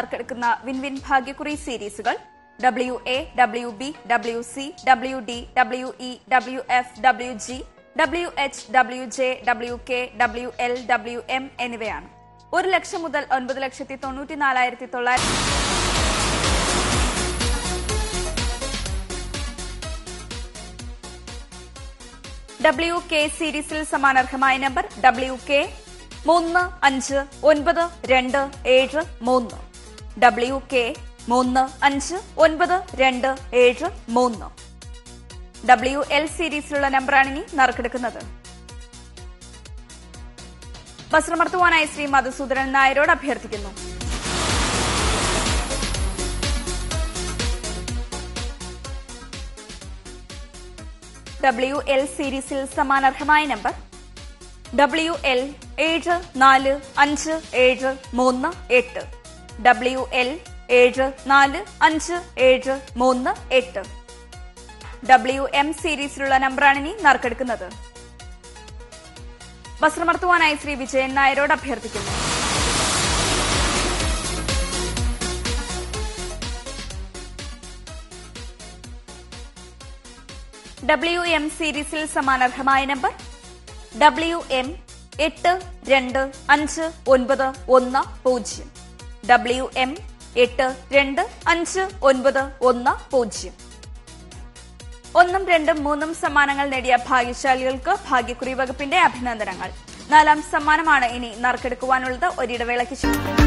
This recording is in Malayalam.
നറുക്കെടുക്കുന്ന വിൻ വിൻ ഭാഗ്യക്കുറി സീരീസുകൾ W A W B W C W D W E W F W G W H W J W K W L W M എന്നിവയാണ് ഒരു ലക്ഷം മുതൽ ഒൻപത് ലക്ഷത്തി തൊണ്ണൂറ്റി നാലായിരത്തി തൊള്ളായിരത്തി ഡബ്ല്യു കെ സീരീസിൽ സമാനർഹമായ നമ്പർ ഡബ്ല്യു കെ മൂന്ന് അഞ്ച് ഒൻപത് രണ്ട് ഏഴ് മൂന്ന് ഡബ്ല്യു കെ മൂന്ന് അഞ്ച് ഒൻപത് രണ്ട് ഏഴ് മൂന്ന് ഡബ്ല്യു എൽ സീരീസിലുള്ള നമ്പറാണ് ഇനി നറുക്കെടുക്കുന്നത് വസ്ത്രമർത്തുവാനായി ശ്രീ മധുസൂദനൻ നായരോട് അഭ്യർത്ഥിക്കുന്നു ഡബ്ല്യു എൽ സീരീസിൽ സമാനർഹമായ നമ്പർ ഡബ്ല്യു എൽ ഏഴ് നാല് അഞ്ച് ഏഴ് മൂന്ന് എട്ട് ഡബ്ല്യു എൽ ഏഴ് നാല് അഞ്ച് ഏഴ് മൂന്ന് എട്ട് ഡബ്ല്യു എം സീരീസിലുള്ള നമ്പറാണ് ഇനി നറുക്കെടുക്കുന്നത് വസ്ത്രമർത്തുവാനായി ശ്രീ വിജയൻ നായരോട് അഭ്യർത്ഥിക്കുന്നു ഡബ്ല്യു എം സീരീസിൽ സമാനർഹമായ നമ്പർ ഡബ്ല്യു എം എട്ട് രണ്ട് അഞ്ച് ഒൻപത് ഒന്ന് പൂജ്യം ഡബ്ല്യു എം എട്ട് രണ്ട് അഞ്ച് ഒൻപത് ഒന്ന് പൂജ്യം ഒന്നും രണ്ടും മൂന്നും സമ്മാനങ്ങൾ നേടിയ ഭാഗ്യശാലികൾക്ക് ഭാഗ്യക്കുറി വകുപ്പിന്റെ അഭിനന്ദനങ്ങൾ നാലാം സമ്മാനമാണ് ഇനി നറുക്കെടുക്കുവാനുള്ളത് ഒരിടവേളയ്ക്ക് ശേഷം